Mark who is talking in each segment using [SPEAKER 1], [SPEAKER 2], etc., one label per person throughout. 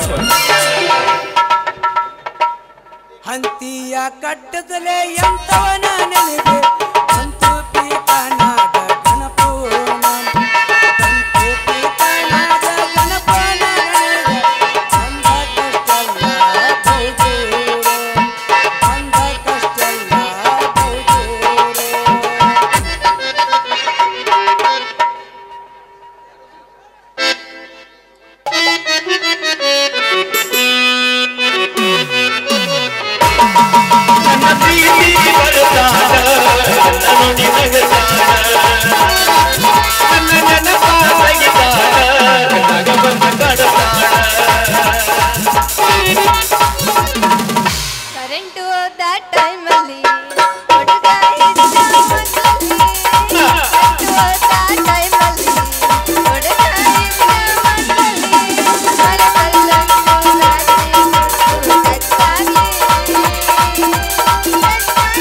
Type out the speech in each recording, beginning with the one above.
[SPEAKER 1] ಹಂತಿಯ ಕಟ್ಟದಲೆ ಎಂತವನ ನೆನೆದೆ ಸಂತು ಪೀತನಾದ ಗಣಪೂರ್ಣ ಸಂತು ಪೀತನಾದ ಗಣಪನ ನೆನೆದೆ ಬಂದ ಕಷ್ಟಲ್ಲ ಬೌದೂರು ಬಂದ ಕಷ್ಟಲ್ಲ ಬೌದೂರು
[SPEAKER 2] ನನ್ನ ಪ್ರೀತಿ ಬರ್ತಾನ ನನ್ನ ನುಡಿ ನಗತಾನ ನನ್ನ ನೆನಪ ತೆಗಿತಾನ ನಗ ಬಂದ ಕಡತಾನ
[SPEAKER 3] ಕರೆಂಟು ಹೋದ ಟೈಮಲ್ಲಿ ಹುಡುಗ ಇದ್ದ ಮನೆಯಲ್ಲಿ. ಕರೆಂಟು ಹೋದ ಟೈಮಲ್ಲಿ ಹುಡುಗ ಇದ್ದ ಮನೆಯಲ್ಲಿ. ಮನಸ್ಸಲ್ಲಂತೂ ರಾತ್ರಿ ಹೊತ್ತು ಕಚ್ಚಾಗಿ. ಕಚ್ಚಾಗಿ.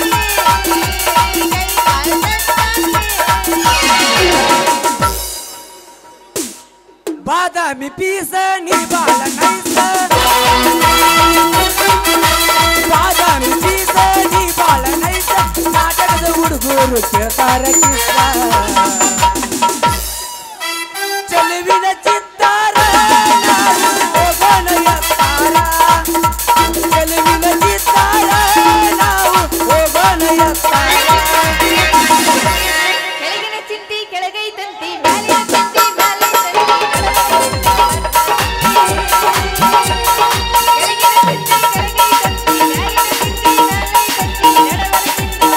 [SPEAKER 3] ಕೈ ಕಾಲು ಕಚ್ಚಾಗಿ.
[SPEAKER 1] ಬಾದಾಮಿ ಪೀಸ ನೀ ಬಾಳ ನೈಸ ಬಾದಾಮಿ ಪೀಸ ನೀ ಬಾಳ ನೈಸ ನಾಟಕದ ಹುಡುಗರು ಕೇಳ್ತಾರ ಕಿಸ್ಸ ಚೆಲುವಿನ ಚಿತ್ತಾರ ನಾವು ಹೋಗೋಣ ಎತ್ತಾರ ಚೆಲುವಿನ ಚಿತ್ತಾರ ನಾವು ಹೋಗೋಣ ಎತ್ತಾರ
[SPEAKER 3] ಕೆಳಗಿನ ಚಿಂತಿ ಕೆಳಗೈತಂತಿ ಮ್ಯಾಲಿನ ಚಿಂತಿ ಮ್ಯಾಲೈತಂತಿ ಕೆಳಗಿನ ಚಿಂತಿ ಕೆಳಗೈತಂತಿ ಮ್ಯಾಲಿನ ಚಿಂತಿ ಮ್ಯಾಲೈತಂತಿ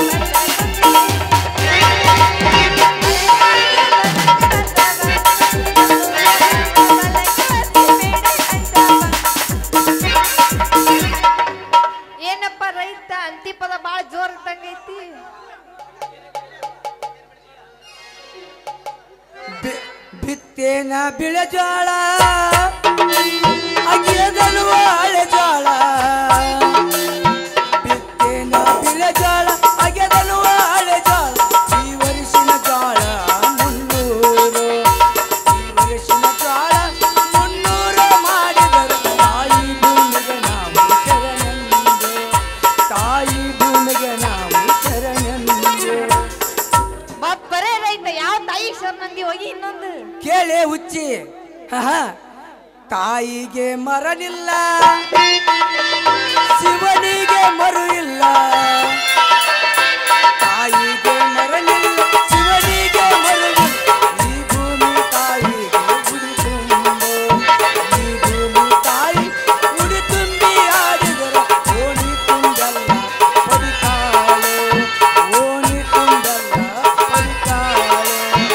[SPEAKER 3] ಏನಪ್ಪ ರೈತ ಅಂತಿಪದ ಬಾಳ ಜೋರ್ ಇದ್ದಂಗೈತಿ
[SPEAKER 1] ಬಿ- ಬಿತ್ತೇನ ಬಿಳೆ ಜೋಳ ಅಗಿಯದನು ಹಳೆ ಜೋಳ ಬಿತ್ತೇನ ಬಿಳೆ ಜೋಳ ಅಗೆದನು ಹಳೆ ಜೋಳ ಈ ವರ್ಷಿನ ಜೋಳ ಮುನ್ನೂರು ಈ ವರ್ಷಿನ ಜೋಳ ಮುನ್ನೂರು ಮಾಡಿದರು ತಾಯಿ ಭೂಮಿಗೆ ನಾವು ಶರಣೆಂದು ತಾಯಿ ಭೂಮಿಗೆ ನಾವು ಶರಣೆಂದು
[SPEAKER 3] ಮತ್ ಬರೇ ರೈತ ಯಾವ ತಾಯಿ ಶರಣಂದಿ ಹೋಗಿ ಇನ್ನೊಂದು
[SPEAKER 1] ಕೇಳೆ ಹುಚ್ಚಿ ಆಹಾ. ತಾಯಿಗೆ ಮರನಿಲ್ಲ ಶಿವನಿಗೆ ಮರು ಇಲ್ಲ ತಾಯಿಗೆ ಮರನಿಲ್ಲ ಶಿವನಿಗೆ ಮರು ಇಲ್ಲ ಈ ಭೂಮಿ ತಾಯಿಗೆ ಉಡಿ ತುಂಬು ಈ ಭೂಮಿ ತಾಯಿ ಉಡಿ ತುಂಬಿ ಆಡಿದರ ಓಣಿ ತುಂಬಲ್ಲ ಪರಿತಾಳೆ ಓಣಿ ತುಂಬಲ್ಲ ಪರಿತಾಳೆ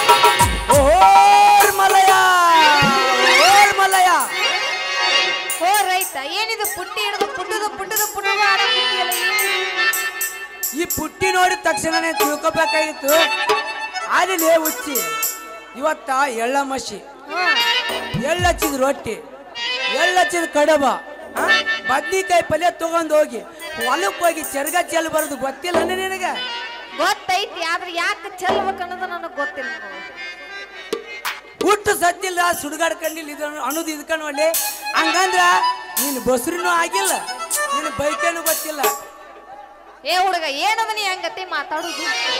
[SPEAKER 1] ಓರ್ ಮಲಯ ಓರ್ ಮಲಯ
[SPEAKER 3] ಓ ರೈತ ಏನಿದು ಪುಟ್ಟಿ ಹಿಡಿದು ಪುಟ್ಟದು ಪುಟ್ಟದು ಪುಟ್ಟದು ಆಡಕತ್ತಿಯಲ್ಲ
[SPEAKER 1] ಈ ಪುಟ್ಟಿ ನೋಡಿದ ತಕ್ಷಣನೇ ತಿಳ್ಕೊಬೇಕಾಗಿತ್ತು ಆದಿಲೇ ಹುಚ್ಚಿ ಇವತ್ತ ಎಳ್ಳ ಮಸಿ ಎಳ್ಳಚ್ಚಿದ ರೊಟ್ಟಿ ಎಳ್ಳಚ್ಚಿದ ಕಡಬ ಬದ್ನಿಕಾಯಿ ಪಲ್ಯ ತಗೊಂಡ್ ಹೋಗಿ ಹೊಲಕ್ಕೆ ಹೋಗಿ ಚೆರ್ಗ ಚೆಲ್ ಬರೋದು ಗೊತ್ತಿಲ್ಲ ನಿನಗೆ
[SPEAKER 3] ಗೊತ್ತೈತಿ ಆದ್ರೆ ಯಾಕೆ ಚೆಲ್ಬೇಕು ಅನ್ನೋದು ನನಗೆ ಗೊತ್ತಿಲ್ಲ
[SPEAKER 1] ಹುಟ್ಟು ಸತ್ತಿಲ್ಲ ಸುಡುಗಾಡ್ಕೊಂಡಿಲ್ಲ ಇದು ಅನ್ನೋದು ಇದ್ಕೊಂಡು ಒಳ್ಳೆ ಹಂಗಂದ್ರ ನೀನು ಬಸ್ರಿನೂ ಆಗಿಲ್ಲ ನಿನ್ನ ಬೈಕೇನು ಗೊತ್ತಿಲ್ಲ
[SPEAKER 3] ಏ ಹುಡುಗ ಏನದ ನೀ ಹಂಗತಿ ಮಾತಾಡುದು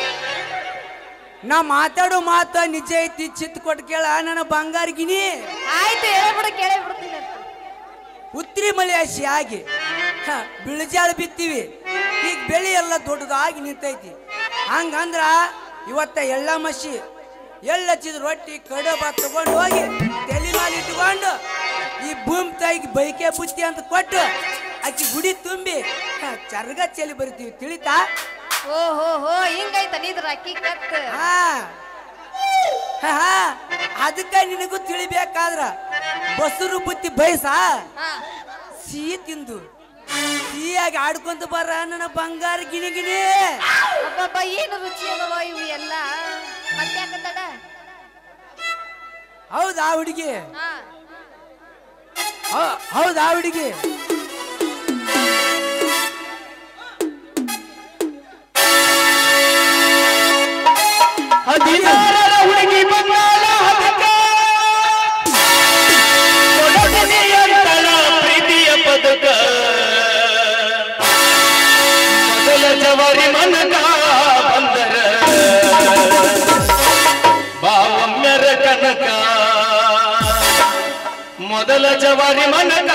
[SPEAKER 1] ನಾ ಮಾತಾಡೋ ಮಾತ ನಿಜ ಐತಿ ಚಿತ್ ಕೊಟ್ಟು ಕೇಳ ನನ್ನ ಬಂಗಾರ ಗಿನಿ
[SPEAKER 3] ಆಯ್ತು ಹೇಳ್ಬಿಡು ಕೇಳೇ ಬಿಡ್ತೀನಿ ಅಂತ.
[SPEAKER 1] ಉತ್ರಿ ಮಳೆ ಹಸಿ ಆಗಿ ಹ, ಬಿಳಿಜಾಳ ಬಿತ್ತೀವಿ ಈಗ ಬೆಳೆ ಎಲ್ಲ ದೊಡ್ಡದಾಗಿ ನಿಂತೈತಿ ಹಂಗಂದ್ರ ಇವತ್ತ ಎಳ್ಳ ಮಸಿ ಎಳ್ಳಚ್ಚಿದ ರೊಟ್ಟಿ ಕಡಬ ತಗೊಂಡು ಹೋಗಿ ತಲೆ ಮೇಲೆ ಇಟ್ಕೊಂಡು ಈ ಭೂಮಿ ತಾಯಿಗೆ ಬೈಕೆ ಬುತ್ತಿ ಅಂತ ಕೊಟ್ಟು ಆಕಿ ಗುಡಿ ತುಂಬಿ ಹ, ಚರ್ಗ ಚೆಲ್ಲಿ ಬರ್ತೀವಿ ತಿಳಿತಾ
[SPEAKER 3] ಓ ಹೋ ಹೋ ಹಿಂಗೈತ ನಿದ್ರ ಅಕ್ಕಿ ಕತ್
[SPEAKER 1] ಹಾ ಹಾ, ಹಾ. ಅದಕ್ಕ ನಿನಗೂ ತಿಳಿಬೇಕಾದ್ರ ಬಸರು ಬುತ್ತಿ ಬಯಸ
[SPEAKER 3] ಹಾ
[SPEAKER 1] ಸಿಹಿ ತಿಂದು ಸಿಹಿಯಾಗಿ ಆಡ್ಕೊಂತ ಬರ ನನ್ನ ಬಂಗಾರ ಗಿಣಿ ಗಿಣಿ
[SPEAKER 3] ಅಬ್ಬಬ್ಬ ಏನು ರುಚಿ ಅದವ ಇವು ಎಲ್ಲ ಮತ್ತ್ಯಾಕ ತಡ
[SPEAKER 1] ಹೌದಾ ಹುಡುಗಿ
[SPEAKER 3] ಹಾ
[SPEAKER 1] ಹೌ- ಹೌದಾ ಹುಡುಗಿ
[SPEAKER 2] ಹದಿನಾರರ ಹುಡುಗಿ ಬಂದಾಳ ಅದಕ್ಕ ಕೊಡತೀನಿ ಅಂತಳ ಮೊದಲ ಜವಾರಿ ಮನಕ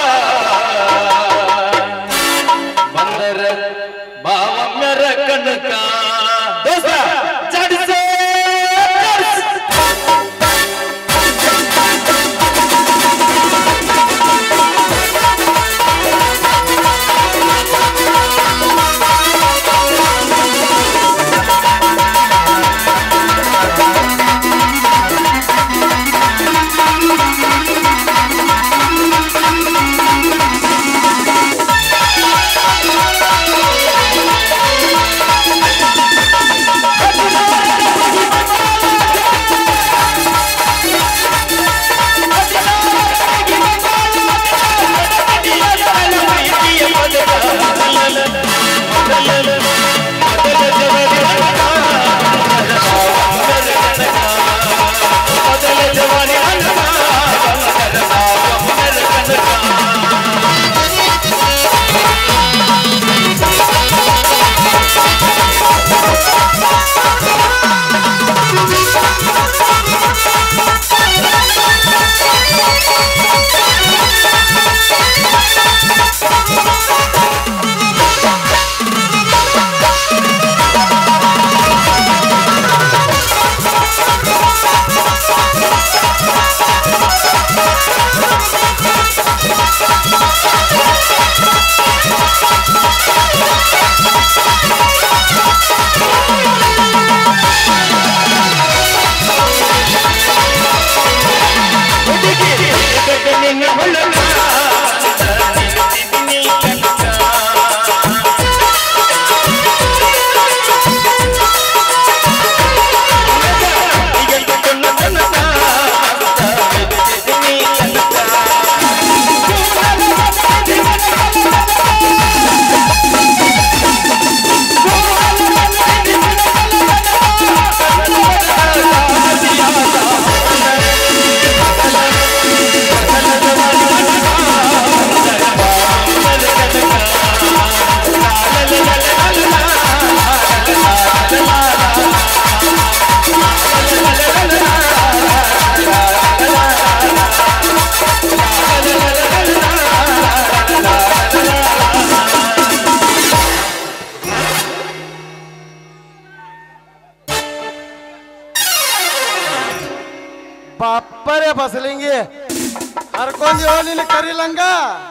[SPEAKER 2] ಬಂದರ ಬಾವಮ್ಮರ ಕನಕ ದೋಸ್ತ ಚಡಿಸೇ
[SPEAKER 4] ಬಾಪ್ಪರೆ ಬಸಲಿಂಗಿ ಹರ್ಕೊಂಡ್ ನಿನ್ನ ಕರಿಲಂಗ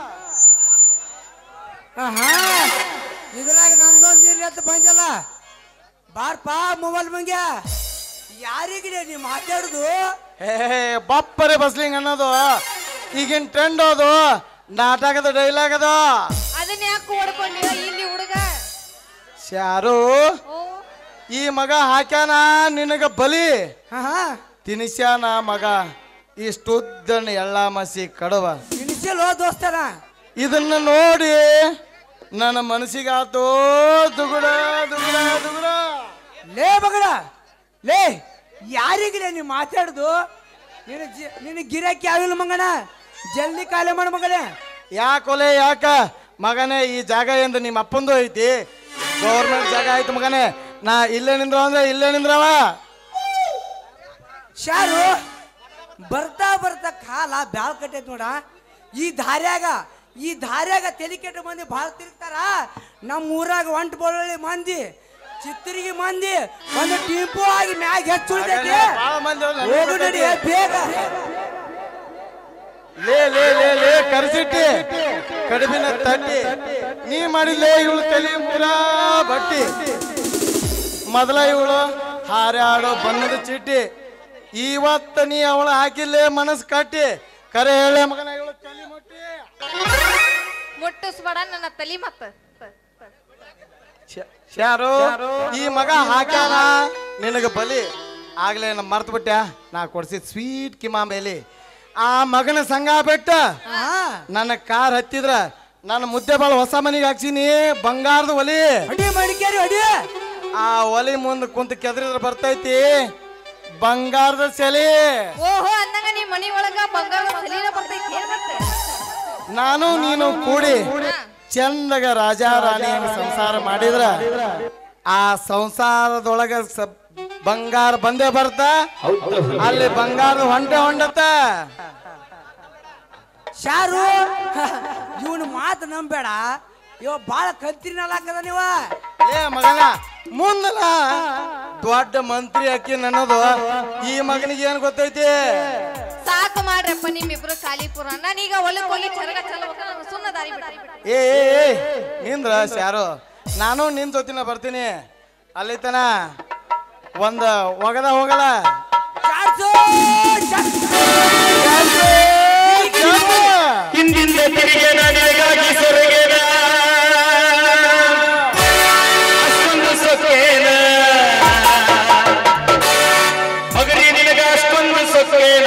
[SPEAKER 1] ಆಹಾ ಇದ್ರಾಗ ನಂದೊಂದು ಇರ್ಲಿ ಅಂತ ಬಂದಲ್ಲ ಬಾರ್ಪಾ ಮೊಬೈಲ್ ಮಂಗ್ಯ ಯಾರಿಗಿದೆ ನೀ ಮಾತಾಡುದು
[SPEAKER 4] ಹೇ ಬಪ್ಪರೆ ಬಸ್ಲಿಂಗ್ ಅನ್ನೋದು ಈಗಿನ ಟ್ರೆಂಡ್ ಅದು ನಾಟಕದ ಡೈಲಾಗ್ ಅದು
[SPEAKER 3] ಅದನ್ನ ಯಾಕೆ ಓಡ್ಕೊಂಡಿವ ಇಲ್ಲಿ ಹುಡುಗ
[SPEAKER 4] ಶಾರು
[SPEAKER 3] ಓ
[SPEAKER 4] ಈ ಮಗ ಹಾಕ್ಯಾನ ನಿನಗ ಬಲಿ
[SPEAKER 1] ಹಾ
[SPEAKER 4] ತಿನಿಸ್ಯಾನ ಮಗ ಇಷ್ಟುದ್ದನ ಎಳ್ಳ ಮಸಿ ಕಡವ
[SPEAKER 1] ಇನಿಷಿಯಲ್ ಓ ದೋಸ್ತನ
[SPEAKER 4] ಇದನ್ನ ನೋಡಿ ನನ್ನ ಮನಸ್ಸಿಗಾತು ದುಗುಡ ದುಗುಡ ದುಗುಡ
[SPEAKER 1] ಲೇ ಮಗನ ಲೇ ಯಾರಿಗಿದೆ ನೀ ಮಾತಾಡುದು ನಿನ್ನ ಜಿ- ನಿನ್ನ ಗಿರಾಕಿ ಯಾವಿಲ್ಲ ಮಗನ ಜಲ್ದಿ ಖಾಲಿ ಮಾಡು ಮಗನೇ
[SPEAKER 4] ಯಾಕೊಲೆ ಯಾಕ ಮಗನೇ ಈ ಜಾಗ ಎಂದು ನಿಮ್ಮ ಅಪ್ಪಂದು ಐತಿ ಗೌರ್ಮೆಂಟ್ ಜಾಗ ಆಯ್ತು ಮಗನೇ ನಾ ಇಲ್ಲೇ ನಿಂದ್ರ ಅಂದ್ರೆ ಇಲ್ಲೇ ನಿಂದ್ರವ
[SPEAKER 1] ಶಾರು ಬರ್ತಾ ಬರ್ತಾ ಕಾಲ ಬ್ಯಾಳ್ ಕಟ್ಟೈತಿ ನೋಡ ಈ ದಾರ್ಯಾಗ ಈ ದಾರ್ಯಾಗ ತಲೆ ಕೆಟ್ಟ ಮಂದಿ ಭಾಳ ತಿರುಗ್ತಾರ ನಮ್ಮ ಊರಾಗ ಒಂಟ್ ಬೊಳ್ಳಿ ಮಂದಿ ಚಿತ್ತರಿಗೆ ಮಂದಿ ಒಂದು ಟಿಂಪು ಆಗಿ ಮ್ಯಾಗ ಹೆಚ್ಚು ಉಳ್ದೈತಿ.
[SPEAKER 4] ಬಾಳ ಮಂದಿ ಅವ್ರು ನನ್ನ
[SPEAKER 1] ಹೋಗು ನಡಿ ಬೇಗ
[SPEAKER 4] ಲೇ ಲೇ ಲೇ ಲೇ ಕರ್ಸಿಟ್ಟಿ ಕಡುಬಿನ ತಟ್ಟಿ ನೀ ಮಾಡಿದ್ಲೇ ಇವಳು ತಲೆ ಮುರ ಬಟ್ಟಿ ಮೊದಲ ಇವಳು ಹಾರಾಡೋ ಬಣ್ಣದ ಚೀಟಿ ಇವತ್ತ ನೀ ಅವಳು ಹಾಕಿಲ್ಲೇ ಮನಸ್ಸು ಕಟ್ಟಿ ಕರೆ ಹೇಳೆ ಮಗನ ಇವಳು ತಲೆ ಮುಟ್ಟಿ
[SPEAKER 3] ಮುಟ್ಟಿಸ್ಬೇಡ ನನ್ನ ತಲಿ ಮತ್ತ
[SPEAKER 4] ಶ- ಶಾರು ಈ ಮಗ ಹಾಕ್ಯಾನ ನಿನಗ ಬಲಿ ಆಗ್ಲೇ ನಾ ಮರ್ತು ಬಿಟ್ಟ ನಾ ಕೊಡ್ಸಿದ್ ಸ್ವೀಟ್ ಕಿಮಾಂಬೇಲಿ ಆ ಮಗನ ಸಂಘ ಬಿಟ್ಟ
[SPEAKER 1] ಹಾ
[SPEAKER 4] ನನ್ನ ಕಾರ್ ಹತ್ತಿದ್ರ ನನ್ನ ಮುದ್ದೆ ಬಾಳ ಹೊಸ ಮನೆಗೆ ಹಾಕ್ಸಿನಿ ಬಂಗಾರದ ಒಲಿ
[SPEAKER 1] ಅಡಿ ಮಡಿಕೇರಿ ಅಡಿ
[SPEAKER 4] ಆ ಒಲಿ ಮುಂದೆ ಕುಂತ ಕೆದರಿದ್ರ ಬರ್ತೈತಿ ಬಂಗಾರದ ಸೆಲೆ
[SPEAKER 3] ಓಹೋ ಅಂದಂಗ ನೀ ಮನಿ ಒಳಗ ಬಂಗಾರದ ಸಲೀನ ಬರ್ತೈತಿ ಏನ್ ಮತ್ತೆ
[SPEAKER 4] ನಾನು ನೀನು ಕೂಡಿ
[SPEAKER 3] ಹಾ.
[SPEAKER 4] ಚಂದಗ ರಾಜ ರಾಣಿ ಸಂಸಾರ ಮಾಡಿದ್ರ ಆ ಸಂಸಾರದೊಳಗ ಸ- ಬಂಗಾರ ಬಂದೇ ಬರ್ತ ಅಲ್ಲಿ ಬಂಗಾರದ ಹೊಂಟೆ ಹೊಂಡತ್ತ
[SPEAKER 1] ಶಾರು ಇವನು ಮಾತು ನಂಬೇಡ ಇವ ಬಾಳ ಕಲ್ತಿರಿನಲ್ಲಾಕದ ನೀವ
[SPEAKER 4] ಏ ಮಗನ ಮುಂದಲ ದೊಡ್ಡ ಮಂತ್ರಿ ಅಕ್ಕಿ ನನ್ನದು ಈ ಮಗನಿಗೆ ಏನ್ ಗೊತ್ತೈತಿ
[SPEAKER 3] ಸಾಕು ಮಾಡ್ರಪ್ಪ ನಿಮ್ಮಿಬ್ರು ಖಾಲಿಪುರ ನಾನೀಗ ಹೊಲಕ್ ಹೋಗಿ ಚರಗ ಚಲ್ಬೇಕ ನಾನು ಸುಣ್ಣ ದಾರಿ ಬಿಡ
[SPEAKER 4] ಏ ಏ, ಏ ನಿಂದ್ರ ಸ್ಯಾರು ನಾನು ನಿನ್ ಜೊತಿನ ಬರ್ತೀನಿ ಅಲ್ಲಿತನ ಒಂದ ಒಗದ ಹೋಗಲ್ಲ
[SPEAKER 1] ಚಾಡ್ಸು, ಚಾಡ್ಸು.
[SPEAKER 2] ಹಿಂದಿಂದ ತಿರುಗಿ ನನಗಾಗಿ ಸೊರಗೇನ ಅಷ್ಟೊಂದು ಸೊಕ್ಕೇನ ಮಗರಿ ನಿನಗ ಅಷ್ಟೊಂದು ಸೊಕ್ಕೇನ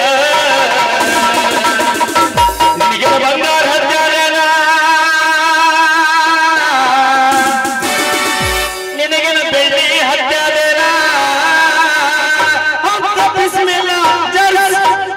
[SPEAKER 2] ನಿನಗೆ ಬಂಗಾರ ಹತ್ತಾರೇನ ನಿನಗಿನ ಬೆಳ್ಳಿ ಹತ್ತಾರೇನ ಬಿಸ್ಮಿಲ್ಲ ಜಲ್ಸ್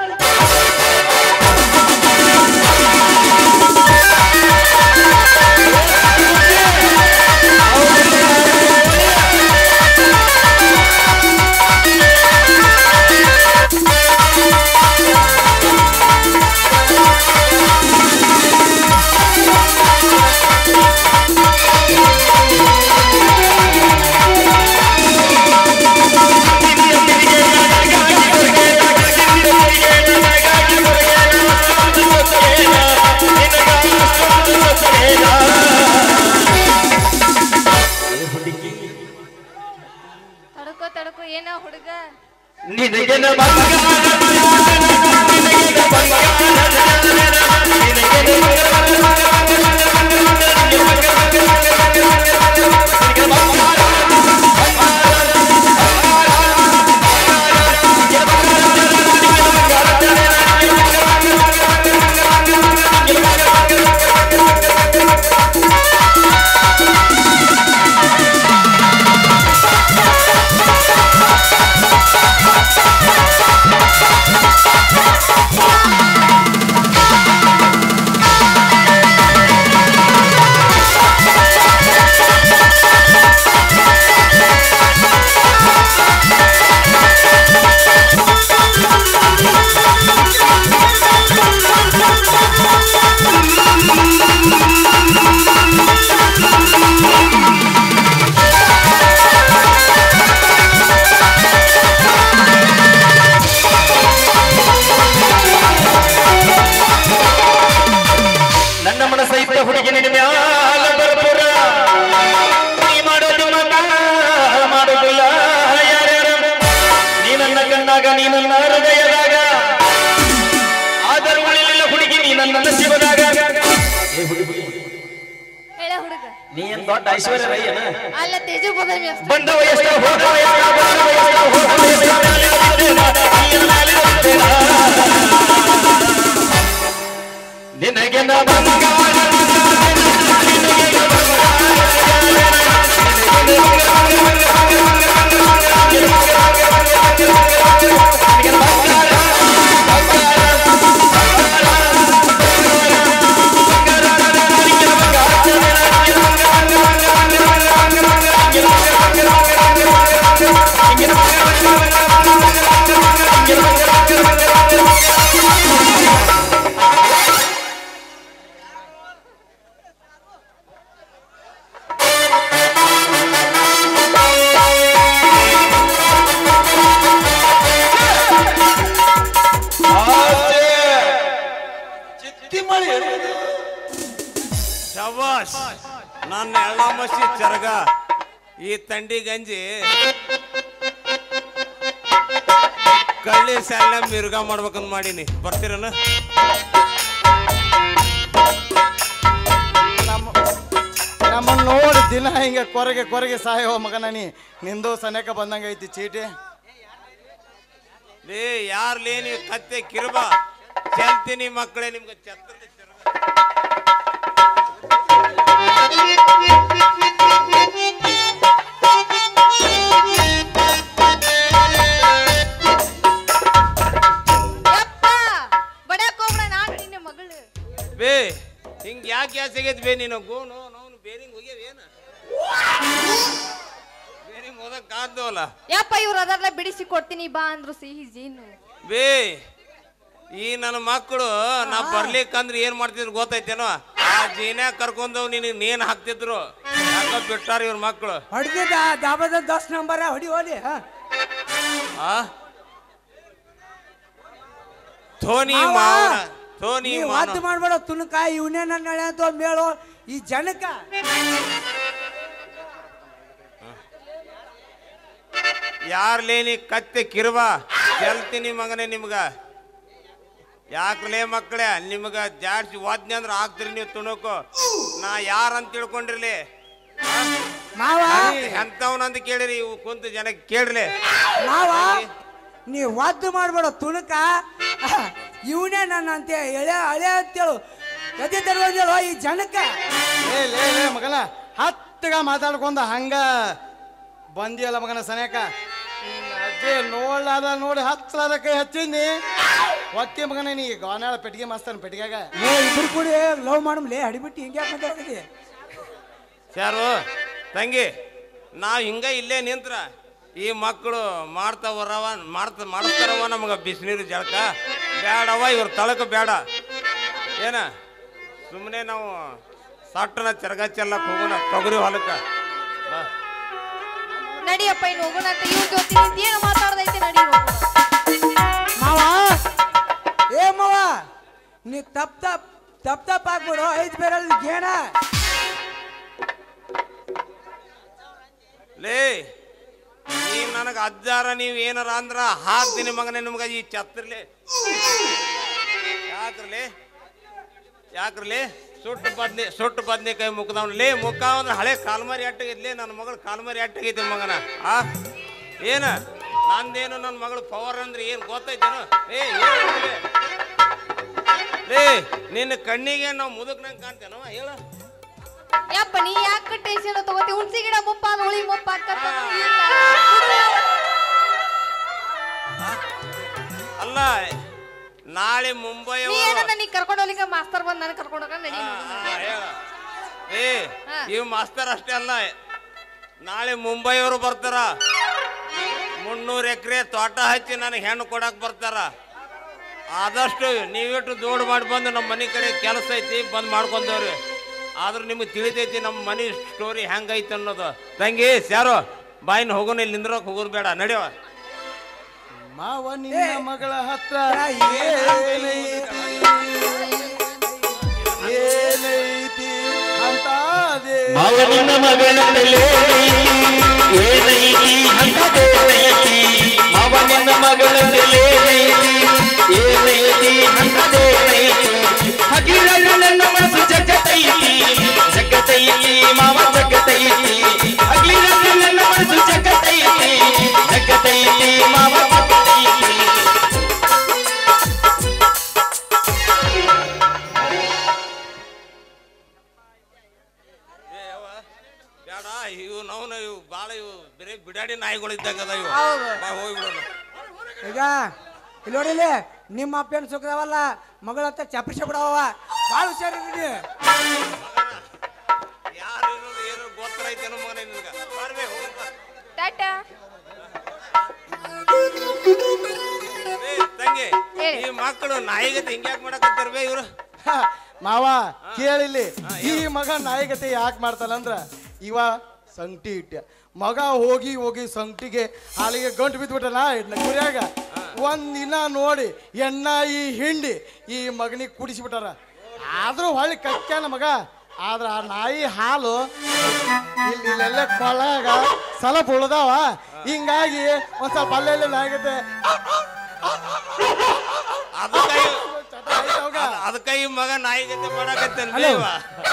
[SPEAKER 3] ತಡ್ಕೋ ತಡ್ಕೋ ಏನ ಹುಡುಗ
[SPEAKER 2] ನಿನಗೆನ ಬಂಗಾರ ನಿನಗೆನ ಬಂಗಾರ ನಿನಗೆನ ನನ್ನ ಮನಸ್ಸೈತ ಹುಡುಗಿ ನಿನ್ನ ಮ್ಯಾಲ ಬರ್ಪುರ ನೀ ಮಾಡೋದು ಮತ ಮಾಡೋದಿಲ್ಲ ಯಾರ್ಯಾರ ನೀ ನನ್ನ ಕಣ್ಣಾಗ ನೀ ನನ್ನ ಹೃದಯದಾಗ ಆದರೂ ಉಳಿಲಿಲ್ಲ ಹುಡುಗಿ ನೀ ನನ್ನ ಶಿವದಾಗ
[SPEAKER 3] ಹೇಳ ಹುಡುಗ
[SPEAKER 2] ನೀ ಏನ್ ದೊಡ್ಡ ಐಶ್ವರ್ಯ ರೈ ಏನ
[SPEAKER 3] ಅಲ್ಲ ತೇಜು ಬದಮಿ ಅಷ್ಟ
[SPEAKER 2] ಬಂದವ ಎಷ್ಟ ಹೋದವ ಎಷ್ಟ ಬಂದವ ಎಷ್ಟ ಹೋದವ ಎಷ್ಟ ಮ್ಯಾಲೆ ಬಂದೇನ, ನೀ ಮ್ಯಾಲೆ ಬಂದೇನ. ನಿನಗೆ ನ ಬಂಗಾರ ನಿನಗೆ ನ
[SPEAKER 5] ಶಬಾಷ್ ನನ್ನ ಎಳ್ಳಮಸಿ ಚರಗ ಈ ತಂಡಿ ಗಂಜಿ ಕಳ್ಳಿ ಸಾಲ ಮಿರ್ಗ ಮಾಡ್ಬೇಕಂತ ಮಾಡೀನಿ ಬರ್ತೀರನ
[SPEAKER 4] ನಮ್ಮ ನಮ್ಮನ್ನ ನೋಡಿ ದಿನ ಹಿಂಗೆ ಕೊರಗೆ ಕೊರಗೆ ಸಾಯೋ ಮಗನ ನೀ ನಿಂದು ಸನೇಕ ಬಂದಂಗ ಐತಿ ಚೀಟಿ
[SPEAKER 5] ಲೇ ಯಾರ್ ಲೇ ನೀವು ಕತ್ತೆ ಕಿರುಬ ಚೆಲ್ತೀನಿ ಮಕ್ಕಳೇ ನಿಮ್ಗೆ ಛತ್ರದ ಚರಗ
[SPEAKER 3] ಯಪ್ಪ ಬಡಕ್ ಹೋಗ್ಬಿಡ ನಾನು ನಿನ್ನ ಮಗಳು
[SPEAKER 5] ಬೇ ಹಿಂಗ್ ಯಾಕೆ ಯಾಸಗೈತಿ ಬೇ ನೀನು ಗೋನು ನೋನು ಬೇರಿಂಗ್ ಹೋಗ್ಯಾವೇನ ಬೇರಿಂಗ್ ಓದಕ್ ಕಾದ್ದವಲ್ಲ
[SPEAKER 3] ಯಪ್ಪ ಇವ್ರು ಅದರ್ಲ ಬಿಡಿಸಿ ಕೊಡ್ತೀನಿ ಬಾ ಅಂದ್ರು ಸಿಹಿ ಜೀನು
[SPEAKER 5] ಬೇ ಈ ನನ್ನ ಮಕ್ಕಳು ನಾ ಬರ್ಲಿಕ್ಕಂದ್ರೆ ಏನ್ ಮಾಡ್ತಿದ್ರು ಗೊತ್ತೈತೇನೋ ಆ ಜೀನ್ಯಾಗ ಕರ್ಕೊಂಡು ನಿನಗೆ ನೇನ್ ಹಾಕ್ತಿದ್ರು ಯಾಕ ಬಿಟ್ಟಾರ ಇವ್ರ ಮಕ್ಕಳು
[SPEAKER 1] ಹೊಡೆದಿದ್ದ ದಾಬದ ದಸ್ ನಂಬರ ಹೊಡಿ ಹೋಲಿ ಹಾ
[SPEAKER 5] ಆ ಥೋನಿ
[SPEAKER 1] ಮಾವ,
[SPEAKER 5] ಮಾವನ ಥೋನಿ
[SPEAKER 1] ನೀ
[SPEAKER 5] ಮಾವನ
[SPEAKER 1] ವಾದ್ ಮಾಡ್ಬೇಡ ತುನಕ ಇವನೇ ನನ್ನ ಹಳೆ ಅಂತ ಮೇಳು ಈ ಜನಕ
[SPEAKER 5] ಯಾರ್ಲೇ ನೀ ಕತ್ತೆ ಕಿರ್ಬ ಚೆಲ್ತೀನಿ ಮಗನೇ ನಿಮ್ಗ ಯಾಕ್ಲೇ ಮಕ್ಕಳೇ ನಿಮ್ಗ ಜಾಡ್ಸಿ ವಾದ್ನೆ ಅಂದ್ರೆ ಆಗ್ತೀರಿ ನೀವು ತುಣಕು ನಾ ಯಾರಂತ ತಿಳ್ಕೊಂಡಿರ್ಲಿ
[SPEAKER 1] ಮಾವ
[SPEAKER 5] ಎಂತವನಂತ ಕೇಳಿರಿ ಇವು ಕುಂತ ಜನಕ್ಕೆ ಕೇಳ್ರಿ
[SPEAKER 1] ಮಾವ ನೀ ವಾದ್ ಮಾಡ್ಬೇಡ ತುನಕ ಇವನೇ ನನ್ನ ಅಂತ ಎಳೆ ಹಳೆ ಅಂತೇಳು ಗದ್ದೆ ತರುವಂದೇಳು ಈ ಜನಕ
[SPEAKER 4] ಲೇ ಲೇ ಲೇ ಮಗನ ಹತ್ತಗ ಮಾತಾಡ್ಕೊಂಡ ಹಂಗ ಬಂದಿಯಲ್ಲ ಮಗನ ಸನೇಕ ಹ್ಮ್, ಅಜ್ಜಿ ನೋಡ್ಲಾದ ನೋಡಿ ಹತ್ತಲಾದ ಕೈ ಹಚ್ಚಿಂದಿ ಒಕ್ಕೆ ಮಗನ ನೀ ಗಾನಾಳ ಪೆಟ್ಟಿಗೆ ಮಾಸ್ತನ್ ಪೆಟ್ಟಿಗೆಗ
[SPEAKER 1] ಏ ಇಬ್ರು ಕೂಡಿ ಲವ್ ಮಾಡಮ್ಲೇ ಹಡಿಬಿಟ್ಟು ಹಿಂಗೆ ಯಾಕೆ ಮಾತಾಡ್ತಿದ್ದೆ
[SPEAKER 5] ಯಾರು ತಂಗಿ ನಾವು ಹಿಂಗ ಇಲ್ಲೇ ನಿಂತ್ರ ಈ ಮಕ್ಕಳು ಮಾಡ್ತಾವರವ ಮಾಡ್ತ ಮಾಡಿಸ್ತಾರವ ನಮಗೆ ಬಿಸಿನೀರು ಜಳಕ ಬೇಡವ ಇವ್ರ ತಳಕ ಬೇಡ ಏನ ಸುಮ್ಮನೆ ನಾವು ಸಟ್ಟನ ಚೆರಗ ಚೆಲ್ಲಕ್ ಹೋಗೋಣ ತೊಗರಿ ಹೊಲಕ್ಕ ಬಾ.
[SPEAKER 3] ನಡಿಯಪ್ಪ ಇನ್ನು ಹೋಗೋಣ ಅಂತ ಇವ್ರ ಜೊತೆ ನಿಂತ್ ಏನು ಮಾತಾಡ್ದೈತೆ ನಡಿ ಹೋಗೋಣ
[SPEAKER 1] ಮಾವ ಏ ಮಾವ ನೀ ತಪ್ ತಪ್ ತಪ್ ತಪ್ ಹಾಕ್ಬಿಡು ಐದು ಬೇರಲ್ಲಿ ಗೇಣ
[SPEAKER 5] ಲೇ ನೀ ನನಗೆ ಅಜ್ಜಾರ ನೀವು ಏನಾರ ಅಂದ್ರ ಹಾಕ್ತೀನಿ ಮಗನೇ ನಿಮ್ಗೆ ಈ ಛತ್ರಲಿ ಯಾಕ್ರಲಿ ಯಾಕ್ರಲಿ ಸುಟ್ಟು ಬದ್ನಿ ಸುಟ್ಟು ಬದ್ನಿಕಾಯಿ ಮುಖದವ್ನ ಲೇ ಮುಖ ಅಂದ್ರೆ ಹಳೆ ಕಾಲ್ಮರಿ ಅಟ್ಟಾಗೈತಿ ನನ್ನ ಮಗಳು ಕಾಲ್ಮರಿ ಅಟ್ಟಾಗೈತಿ ಮಗನ ಆ ಏನ ನಂದೇನು ನನ್ನ ಮಗಳು ಪವರ್ ಅಂದ್ರೆ ಏನು ಗೊತ್ತೈತೇನು ಏ ಏನು ಲೇ? ಲೇ ನಿನ್ನ ಕಣ್ಣಿಗೆ ನಾವು ಮುದುಕ್ನಂಗೆ ಕಾಣ್ತೇನವ ಹೇಳ
[SPEAKER 3] ಯಪ್ಪ ನೀ ಯಾಕೆ ಟೆನ್ಷನ್ ತಗೋತಿ ಹುಣ್ಸಿ ಗಿಡ ಮುಪ್ಪ ಉಳಿ ಮುಪ್ಪ ಅಕ್ಕತ್ತ
[SPEAKER 5] ಅಲ್ಲ ನಾಳೆ ಮುಂಬೈ
[SPEAKER 3] ನೀ ಏನನ್ನ ನೀ ಕರ್ಕೊಂಡು ಹೋಗ್ಲಿಕ್ಕೆ ಮಾಸ್ತರ್ ಬಂದ್ ನನಗೆ ಕರ್ಕೊಂಡು ಹೋಗ ನಡಿ
[SPEAKER 5] ಏ
[SPEAKER 3] ಹಾ.
[SPEAKER 5] ಇವ್ ಮಾಸ್ತರ್ ಅಷ್ಟೇ ಅಲ್ಲ ನಾಳೆ ಮುಂಬೈ ಅವರು ಬರ್ತಾರ ಮುನ್ನೂರು ಎಕರೆ ತೋಟ ಹಚ್ಚಿ ನನಗೆ ಹೆಣ್ಣು ಕೊಡಕ್ ಬರ್ತಾರ ಆದಷ್ಟು ನೀವಿಟ್ಟು ದೂಡ್ ಮಾಡಿ ಬಂದು ನಮ್ಮ ಮನೆ ಕಡೆ ಕೆಲಸ ಐತಿ ಬಂದ್ ಮಾಡ್ಕೊಂಡವ್ರಿ ಆದ್ರೂ ನಿಮಗೆ ತಿಳಿತೈತಿ ನಮ್ಮ ಮನೆ ಸ್ಟೋರಿ ಹೆಂಗೈತಿ ಅನ್ನೋದು ತಂಗಿ ಸ್ಯಾರೋ ಬಾಯಿನ ಹೋಗೋಣ ಇಲ್ಲಿ ನಿಂದ್ರಕ್ ಹೋಗೋದು ಬೇಡ ನಡೆಯವ
[SPEAKER 4] ಮಾವ ನಿನ್ನ ಮಗಳ ಹತ್ರ ಏನೈತಿ ಏನೈತಿ ಅಂತ ಅದೇ
[SPEAKER 2] ಮಾವನಿನ ಮಗಳಲ್ಲೇ ಏನೈತಿ ಹಂತದೇನೈತಿ ಮಾವನಿನ ಮಗಳಲ್ಲೇ ಏನೈತಿ ಹಂತದೇನೈತಿ ಹಗಿರಲ್ಲ ನನ್ನ ಮನಸ್ಸು ಜಗತೈತಿ ಜಗತೈತಿ ಮಾವ ಜಗತೈತಿ ಹಗಿರಲ್ಲ ನನ್ನ ಮನಸ್ಸು ಜಗತೈತಿ ಜಗತೈತಿ ಮಾವ ಜಗತೈತಿ
[SPEAKER 5] ಏ ಯವ್ವ, ಬೇಡ ಇವು ನಾವು ಇವು ಭಾಳ ಇವು ಬರೀ ಬಿಡಾಡಿ ನಾಯಿಗಳು ಇದ್ದಂಗದ ಇವು
[SPEAKER 3] ಹೌದು.
[SPEAKER 5] ಬಾ ಹೋಗ್ಬಿಡೋಣ
[SPEAKER 1] ಈಗ ಇಲ್ಲಿ ನೋಡಿಲಿ ನಿಮ್ಮ ಅಪ್ಪೇನು ಸುಖದವಲ್ಲ ಮಗಳ ಹತ್ರ ಚಪ್ರಿಸ ಬಿಡವ ಭಾಳ ಹುಷಾರಿರಿ
[SPEAKER 5] ಯಾರು ಇರೋದು ಏನೋ ಗೊತ್ತೈತೇನೋ ಮಗನೇ ನಿನ್ಗ ಬರ್ಬೇ ಹೋಗಪ್ಪ
[SPEAKER 3] ಟಾಟಾ
[SPEAKER 5] ಏ ತಂಗಿ
[SPEAKER 3] ಹೇಳಿ.
[SPEAKER 5] ಈ ಮಕ್ಕಳು ನಾಯಿಗತೆ ಹಿಂಗ್ಯಾಕ್ ಮಾಡಕತ್ತಾರ ಬೇ ಇವ್ರು
[SPEAKER 4] ಹ, ಮಾವ ಕೇಳಿಲ್ಲಿ ಈ ಮಗ ನಾಯಿಗತೆ ಯಾಕೆ ಮಾಡ್ತಾನಂದ್ರ ಇವ ಸಂಗಟಿ ಇಟ್ಟ ಮಗ ಹೋಗಿ ಹೋಗಿ ಸಂಗಟಿಗೆ ಹಾಲಿಗೆ ಗಂಟು ಬಿದ್ಬಿಟ್ಟನ ಗುರಿಯಾಗ ಒಂದ್ ದಿನ ನೋಡಿ ಎಣ್ಣ ಈ ಹಿಂಡಿ ಈ ಮಗನಿಗೆ ಕುಡಿಸ್ಬಿಟ್ಟಾರ ಆದ್ರೂ ಹೊಳ್ಳಿ ಕಕ್ಕ್ಯಾನ ಮಗ ಆದ್ರ ಆ ನಾಯಿ ಹಾಲು ಇಲ್ಲಿ ಇಲ್ಲೆಲ್ಲ ಕೊಳಗ ಸಲಪ ಉಳ್ದಾವ ಹಿಂಗಾಗಿ ಒಂದ್ ಸ್ವಲ್ಪ ಅಲ್ಲೆಲ್ಲ ನಾಯಿಗತೆ
[SPEAKER 5] ಅದಕ್ಕ ಇವ್-
[SPEAKER 4] ಚಟ ಆಯ್ತವ್ಗ.
[SPEAKER 5] ಅದ್- ಅದಕ್ಕ ಈ ಮಗ ನಾಯಿಗತೆ ಮಾಡಕತ್ತಾನ
[SPEAKER 1] ಹಲೋ.
[SPEAKER 5] ಇವ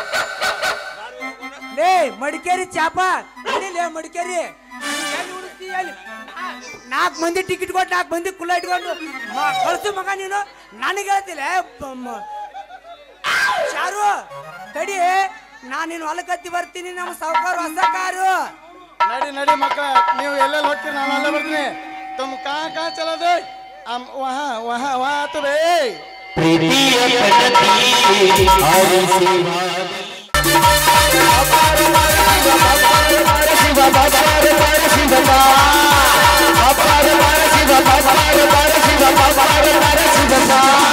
[SPEAKER 1] ಲೇ ಮಡಿಕೇರಿ ಚಾಪ ನಡಿಲೇ ಮಡಿಕೇರಿ ಎಲ್ಲಿ ಹುಡುಕ್ತಿ ಎಲ್ಲಿ ನಾಲ್ಕು ಮಂದಿ ಟಿಕೆಟ್ ಕೊಟ್ಟು ನಾಲ್ಕು ಮಂದಿ ಕುಲ್ಲ ಇಟ್ಕೊಂಡು ಮ- ಕಳ್ಸು ಮಗ ನೀನು ನನಗೆ ಹೇಳ್ತಿಲ್ಲ ಶಾರು ತಡಿ ನಾನು ನೀನು ಹೊಲಕತ್ತಿ ಬರ್ತೀನಿ ನಮ್ಮ ಸಾವುಕಾರ ಹೊಸ ಕಾರು
[SPEAKER 4] ನಡಿ ನಡಿ ಮಕ್ಕಳ ನೀವು ಎಲ್ಲೆಲ್ಲಿ ಹೋಗ್ತೀರಿ ನಾನು ಅಲ್ಲೇ ಬರ್ತೀನಿ ತುಮ್ ಕಾ ಕಾ ಚಲೋದು ಅಮ್ ವಹ ವಹ ವಾತು ಬೇ
[SPEAKER 2] ಪ್ರೀತಿಯ ಪದ್ಧತಿ ಆಲಿಸಿ ಶಿವ ಬಾಬಾರ ಬಾರ ಶಿವ ಬಾ ಬಾಬಾರ ಬಾರ ಶಿವ ಬಾಬಾರ ಬಾರ ಶಿವ ಬಾಬಾರ ಬಾರ ಶಿವ ಬಾ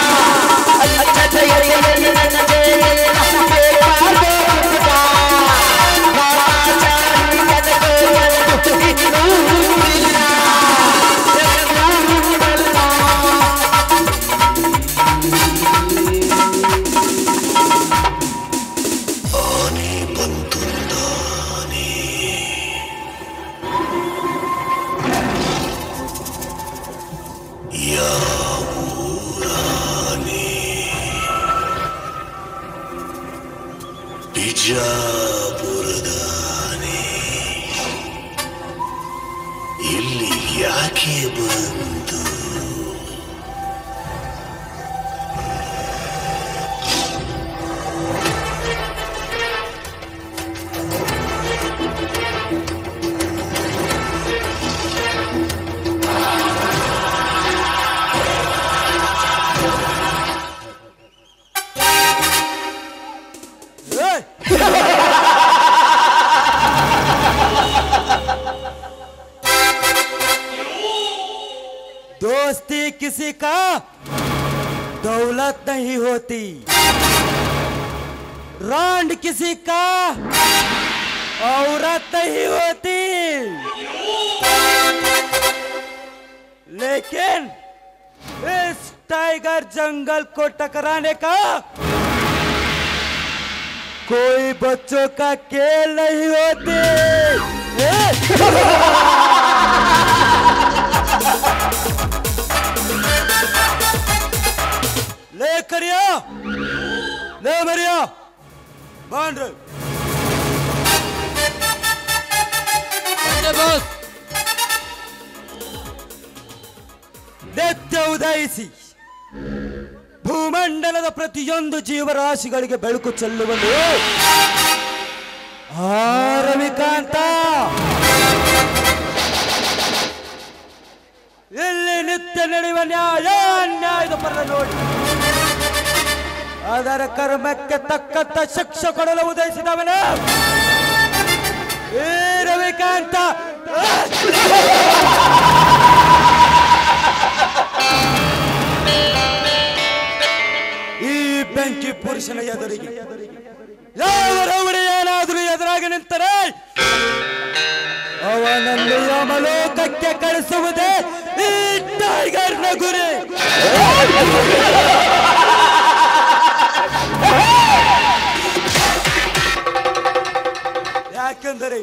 [SPEAKER 6] ಬಿಜಾಪುರದ ಆನೆ ಇಲ್ಲಿ ಯಾಕೆ ಬಂತು
[SPEAKER 7] दोस्ती किसी का दौलत नहीं होती रांड किसी का औरत नहीं होती लेकिन इस टाइगर जंगल को टकराने का कोई बच्चों का खेल नहीं होती ए? ले करिया ले मरिया बांध रहे ನಿತ್ಯ ಉದಯಿಸಿ ಭೂಮಂಡಲದ ಪ್ರತಿಯೊಂದು ಜೀವರಾಶಿಗಳಿಗೆ ಬೆಳಕು ಚೆಲ್ಲುವನು ಆ ರವಿಕಾಂತ ಇಲ್ಲಿ ನಿತ್ಯ ನಡೆಯುವ ನ್ಯಾಯ ಅನ್ಯಾಯದ ಪರ ನೋಡಿ ಅದರ ಕರ್ಮಕ್ಕೆ ತಕ್ಕಂತ ಶಿಕ್ಷೆ ಕೊಡಲು ಉದಯಿಸಿದವನ ಈ ರವಿಕಾಂತ ಈ ಬೆಂಕಿ ಪುರುಷನ ಎದುರಿಗೆ ಯಾವ ರೌಡಿ ಏನಾದರೂ ಎದುರಾಗಿ ನಿಂತರೆ ಅವನನ್ನು ಯಮಲೋಕಕ್ಕೆ ಕಳಿಸುವುದೇ ಈ ಟೈಗರ್ನ ಗುರಿ ಯಾಕೆಂದರೆ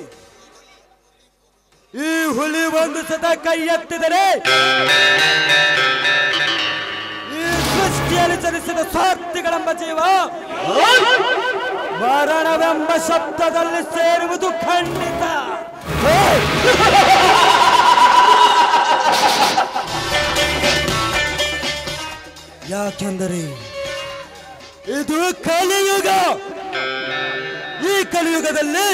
[SPEAKER 7] ಈ ಹುಲಿ ಒಂದು ಸತ ಕೈ ಎತ್ತಿದರೆ ಈ ಸೃಷ್ಟಿಯಲ್ಲಿ ಚಲಿಸಿದ ಸ್ವಾರ್ಥಿಗಳೆಂಬ ಜೀವ ಮರಣವೆಂಬ ಶಬ್ದದಲ್ಲಿ ಸೇರುವುದು ಖಂಡಿತ ಯಾಕೆಂದರೆ ಇದು ಕಲಿಯುಗ ಈ ಕಲಿಯುಗದಲ್ಲಿ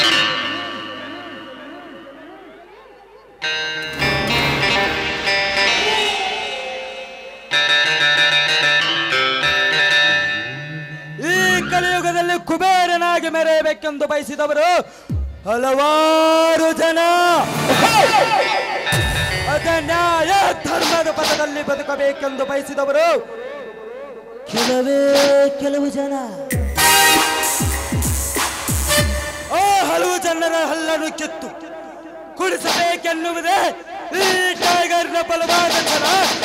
[SPEAKER 7] ಈ ಕಲಿಯುಗದಲ್ಲಿ ಕುಬೇರನಾಗಿ ಮೆರೆಯಬೇಕೆಂದು ಬಯಸಿದವರು ಹಲವಾರು ಜನ ಅದ ನ್ಯಾಯ ಧರ್ಮದ ಪದದಲ್ಲಿ ಬದುಕಬೇಕೆಂದು ಬಯಸಿದವರು ಕೆಲವೇ ಕೆಲವು ಜನ ಆ ಹಲವು ಜನರ ಹಲ್ಲನ್ನು ಕಿತ್ತು ಕುಡಿಸಬೇಕೆನ್ನುವುದೇ ಈ ಟೈಗರ್ನ ಬಲವಾದ ಛಲ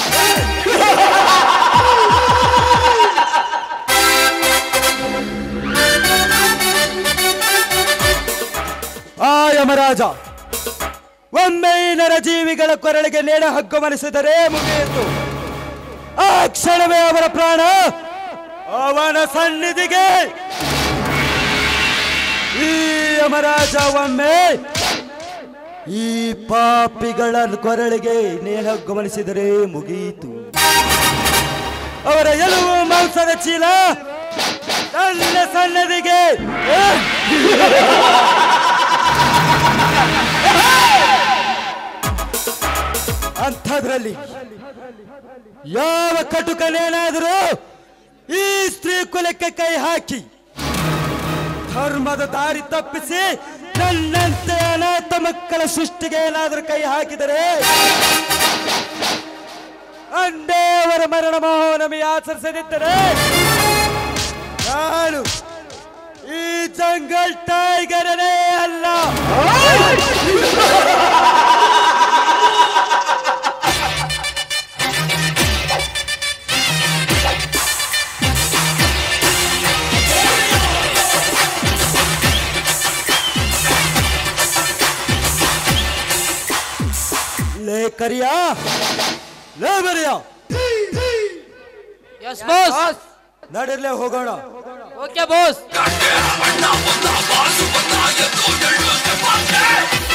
[SPEAKER 7] ಆ ಯಮರಾಜ ಒಮ್ಮೆ ಈ ನರಜೀವಿಗಳ ಕೊರಳಿಗೆ ನೇಣ ಹಗ್ಗಮನಿಸಿದರೆ ಮುಗಿಯಿತು ಆ ಕ್ಷಣವೇ ಅವರ ಪ್ರಾಣ ಅವನ ಸನ್ನಿಧಿಗೆ ಈ ಯಮರಾಜ ಒಮ್ಮೆ ಈ ಪಾಪಿಗಳ ಕೊರಳಿಗೆ ನೇಣ ಗಮನಿಸಿದರೆ ಮುಗಿಯಿತು ಅವರ ಎಲುವು ಮಾಂಸದ ಚೀಲ ನನ್ನ ಸನ್ನದಿಗೆ ಅಂಥದ್ರಲ್ಲಿ ಯಾವ ಕಟುಕನೇನಾದರೂ ಈ ಸ್ತ್ರೀ ಕುಲಕ್ಕೆ ಕೈ ಹಾಕಿ ಧರ್ಮದ ದಾರಿ ತಪ್ಪಿಸಿ ನನ್ನಂತೆ ಅನಾಥ ಮಕ್ಕಳ ಸೃಷ್ಟಿಗೆ ಏನಾದರೂ ಕೈ ಹಾಕಿದರೆ ಅಂದೇ ಅವರ ಮರಣ ಮಹೋನಮಿ ಆಚರಿಸದಿದ್ದರೆ ನಾನು ಈ ಜಂಗಲ್ ಟೈಗರನೇ ಅಲ್ಲ ಲೇ ಕರಿಯಾ ಲೇ ಬರಿಯಾ
[SPEAKER 1] ಎಸ್ ಬಾಸ್
[SPEAKER 7] ನಡಿರ್ಲೆ ಹೋಗೋಣ
[SPEAKER 8] ಓಕೆ ಬೋಸ್
[SPEAKER 9] ಕಟ್ಟೆ ಬಣ್ಣ ಬಂದ ಬಾಸು ಬಂದ ಎದ್ದು ಎಳ್ಳುತ್ತೆ ಬಾಕೆ